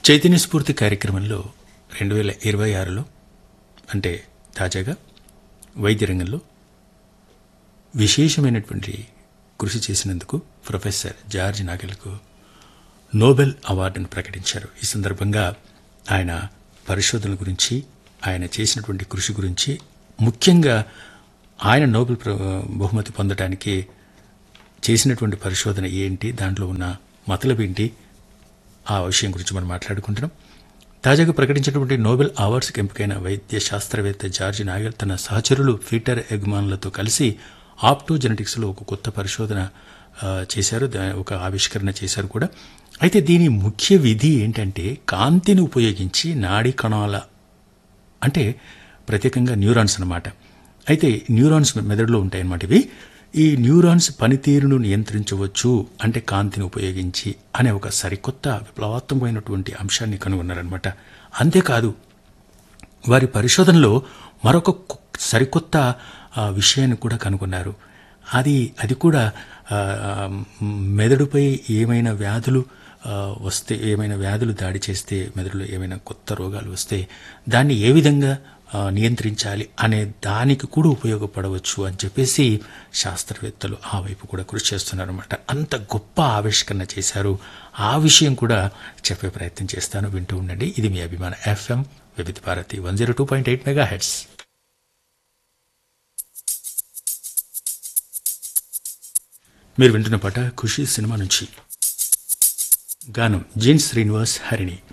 చైతన్య స్ఫూర్తి కార్యక్రమంలో రెండు వేల ఇరవై ఆరులో అంటే తాజాగా వైద్య రంగంలో విశేషమైనటువంటి కృషి చేసినందుకు ప్రొఫెసర్ జార్జ్ నాగెల్కు నోబెల్ అవార్డును ప్రకటించారు ఈ సందర్భంగా ఆయన పరిశోధనల గురించి ఆయన చేసినటువంటి కృషి గురించి ముఖ్యంగా ఆయన నోబెల్ ప్ర- బహుమతి పొందడానికి చేసినటువంటి పరిశోధన ఏంటి దాంట్లో ఉన్న మతలబు ఏంటి ఆ విషయం గురించి మనం మాట్లాడుకుంటున్నాం తాజాగా ప్రకటించినటువంటి నోబెల్ అవార్డ్స్కి ఎంపికైన వైద్య శాస్త్రవేత్త జార్జ్ నాగల్ తన సహచరులు పీటర్ ఎగ్మాన్లతో కలిసి ఆప్టోజెనెటిక్స్లో ఒక కొత్త పరిశోధన ఆ, చేశారు దా- ఒక ఆవిష్కరణ చేశారు కూడా అయితే దీని ముఖ్య విధి ఏంటంటే కాంతిని ఉపయోగించి నాడీ కణాల అంటే ప్రత్యేకంగా న్యూరాన్స్ అన్నమాట అయితే న్యూరాన్స్ మెదడులో ఉంటాయి అన్నమాట ఇవి ఈ న్యూరాన్స్ పనితీరును నియంత్రించవచ్చు అంటే కాంతిని ఉపయోగించి అనే ఒక సరికొత్త విప్లవాత్మకమైనటువంటి అంశాన్ని కనుగొన్నారనమాట అంతేకాదు వారి పరిశోధనలో మరొక కొ- సరికొత్త ఆ, విషయాన్ని కూడా కనుగొన్నారు అది అది కూడా ఆ, ఆ, మెదడుపై ఏమైనా వ్యాధులు ఆ, వస్తే ఏమైనా వ్యాధులు దాడి చేస్తే మెదడులో ఏమైనా కొత్త రోగాలు వస్తే దాన్ని ఏ విధంగా ఆ, నియంత్రించాలి అనే దానికి కూడా ఉపయోగపడవచ్చు అని చెప్పేసి శాస్త్రవేత్తలు ఆ వైపు కూడా కృషి చేస్తున్నారన్నమాట అంత గొప్ప ఆవిష్కరణ చేశారు ఆ విషయం కూడా చెప్పే ప్రయత్నం చేస్తాను వింటూ ఉండండి ఇది మీ అభిమాన FM Vividh Bharati one zero two point eight megahertz మీరు వింటున్న పాట ఖుషి సినిమా నుంచి గానం జీన్ శ్రీనివాస్ హరిణి